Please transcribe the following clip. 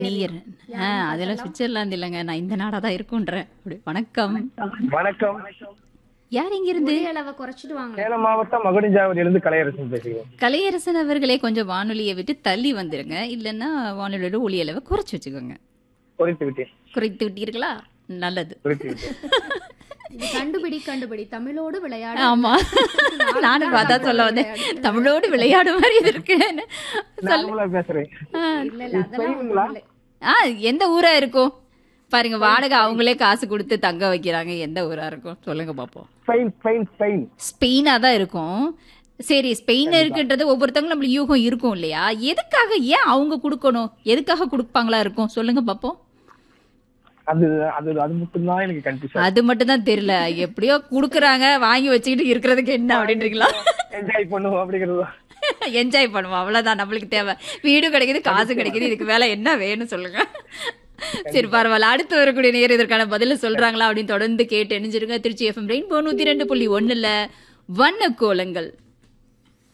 நீர் ஆ அதெல்லாம் சுவிட்சர்லாந்து இல்லைங்க நான் இந்த நாடா தான் இருக்குன்றேன் அப்படி வணக்கம் வணக்கம் யார் இங்க இருந்து ஒலி அளவை குறைச்சிட்டு வாங்க சேலம் மாவட்டம் மகுடிஞ்சாவடியிலிருந்து கலையரசன் பேசுகிறேன் கலையரசன் அவர்களே கொஞ்சம் வானொலியை விட்டு தள்ளி வந்துருங்க இல்லைன்னா வானொலியோட ஒலி அளவை குறைச்சு வச்சுக்கோங்க குறித்து விட்டேன் குறைத்து விட்டீர்களா நல்லது குறித்து விட்டேன் இது கண்டுபிடி கண்டுபிடி தமிழோடு விளையாடு ஆமா நானும் பார்த்தா சொல்ல வந்தேன் தமிழோடு விளையாடு மாதிரி இது இருக்கு நார்மலா பேசுறேன் இல்ல இல்ல அதெல்லாம் ஒண்ணும் இல்ல. ஆ எந்த ஊரா இருக்கும் பாருங்க வாடகை அவங்களே காசு கொடுத்து தங்க வைக்கிறாங்க எந்த ஊரா இருக்கும் சொல்லுங்க பாப்போம் ஸ்பெயின் ஸ்பெயின் ஸ்பெயின் ஸ்பெயினா தான் இருக்கும் சரி ஸ்பெயின் இருக்குன்றது ஒவ்வொருத்தவங்களும் நம்மளுக்கு யூகம் இருக்கும் இல்லையா எதுக்காக ஏன் அவங்க கொடுக்கணும் எதுக்காக கொடுப்பாங்களா இருக்கும் சொல்லுங்க பாப்போம் அது அது அது மட்டும் தான் எனக்கு கன்ஃபியூஷன் அது மட்டும் தான் தெரியல எப்படியோ குடுக்குறாங்க வாங்கி வச்சுக்கிட்டு இருக்கிறதுக்கு என்ன அப்படின்றீங்களா என்ஜாய் பண்ணுவோம் அப்படிங்கிறது என்ஜாய் பண்ணுவோம் அவ்வளவுதான் நம்மளுக்கு தேவை வீடு கிடைக்குது காசு கிடைக்குது இதுக்கு மேல என்ன வேணும் சொல்லுங்க சரி பரவாயில்ல அடுத்து வரக்கூடிய நேரம் இதற்கான பதில சொல்றாங்களா அப்படின்னு தொடர்ந்து கேட்டு எணிஞ்சிருங்க திருச்சி எஃப்எம் ரெயின்போ நூத்தி ரெண்டு புள்ளி ஒண்ணுல வண்ண கோலங்கள்